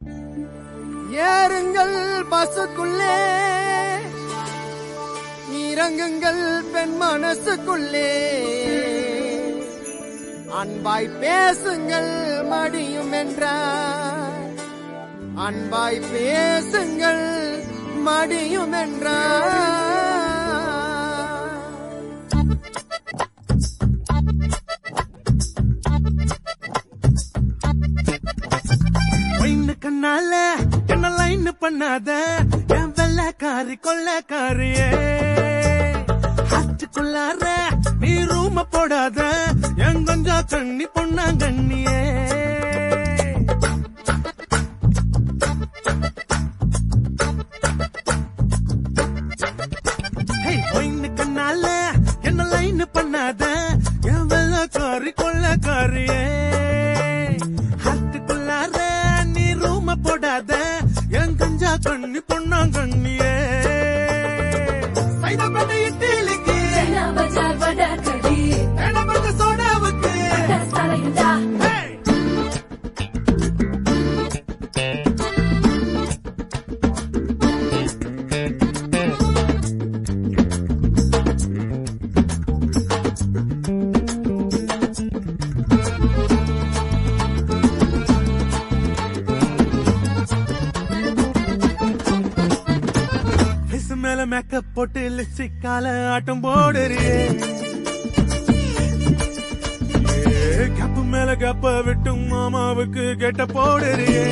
ஏறுங்கள் பஸ்ஸுக்குள்ளே இறங்குங்கள் பெண் மனசுக்குள்ளே அன்பாய் பேசுங்கள் மடியும் என்றார் அன்பாய் பேசுங்கள் மடியும் என்றார் ஒயின்னு கண்ணால என்ன லைன் பண்ணாத என் வெள்ளக்காரி கொள்ளக்காரியே ஹாட்டுக்குள்ளார நீ ரூம போடாத என் கொஞ்சம் கண்ணி பொண்ணாங்கண்ணியே ஹே, ஒயின்னு கண்ணால என்ன லைன் பண்ணாத என் வெள்ளக்காரி கொள்ளக்காரியே ஹாட்டுக்குள்ளார நீ ரூம போடாத என் கஞ்சா கண்ணி பொண்ணாங்கண்ணியே சைதாப்பேட்டை இட்லிக்கு சைனா பஜார் வடகடி வேணப்பட்ட சோடாவுக்கு தலையுண்டா ஹே! Kiss மேல மேக்கப் போட்டு லிப்ஸ்டிக்கால ஆட்டம் போடுறியே கப்பு மேல கப்ப விட்டும் மாமாவுக்கு கெட்ட போடுறியே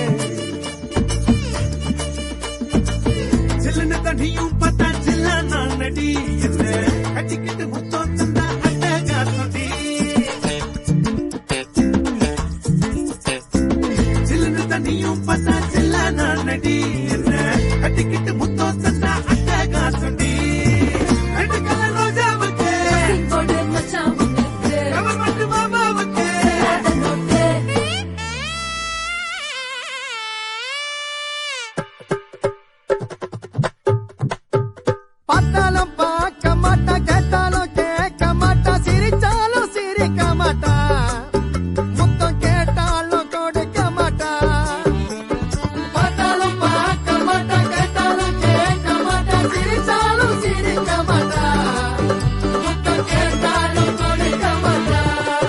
சில்லுன்னு தண்ணியும் பார்த்தா சில்ல நான் நடி என்ன கட்டிக்கிட்டு முத்தம் தந்தா அட்ட காசடி சில்லுன்னு தண்ணியும் பார்த்தா சில்ல நான் நடி என்ன கட்டிக்கிட்டு முத்தம் தந்தா அட்ட காசடி ரெண்டு கலர் ரோஜாவுக்கு சிங் போடு மச்சான் உனக்கு கவர்மெண்ட் மாமாவுக்கு அத நோட்டு பார்த்தாலும் பார்க்க மாட்டா கேட்டாலும் கேட்க மாட்டா சிரிச்சாலும் சிரிக்க மாட்டா முத்தம் கேட்டாலும் கொடுக்க மாட்டா பார்த்தாலும் பார்க்க மாட்டா கேட்டாலும் கேட்க மாட்டா சிரிச்சாலும் சிரிக்க மாட்டா முத்தம் கேட்டாலும் கொடுக்க மாட்டா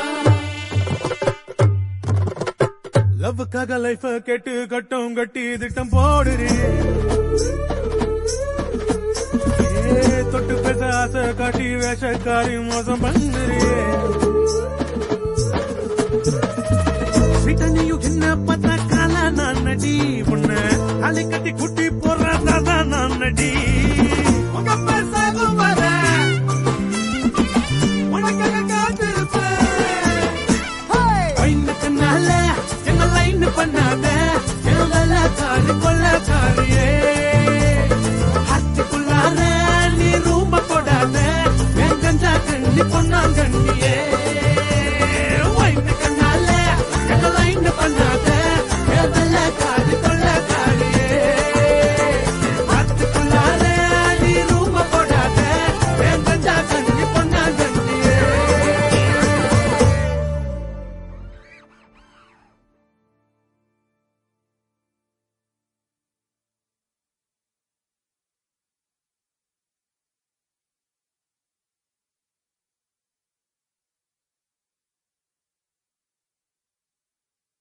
லவ்வுக்காக லைஃப கேட்டு கட்டம் கட்டி திட்டம் போடுறியே ஏ, தொட்டு பேச ஆசை காட்டி வேஷக்காரி மோசம் பண்ணுறியே சிட்டனியும் என்ன பார்த்தா காலா நான் நடி உன்னை அலை கட்டி குட்டி போடுறதா நான் நடி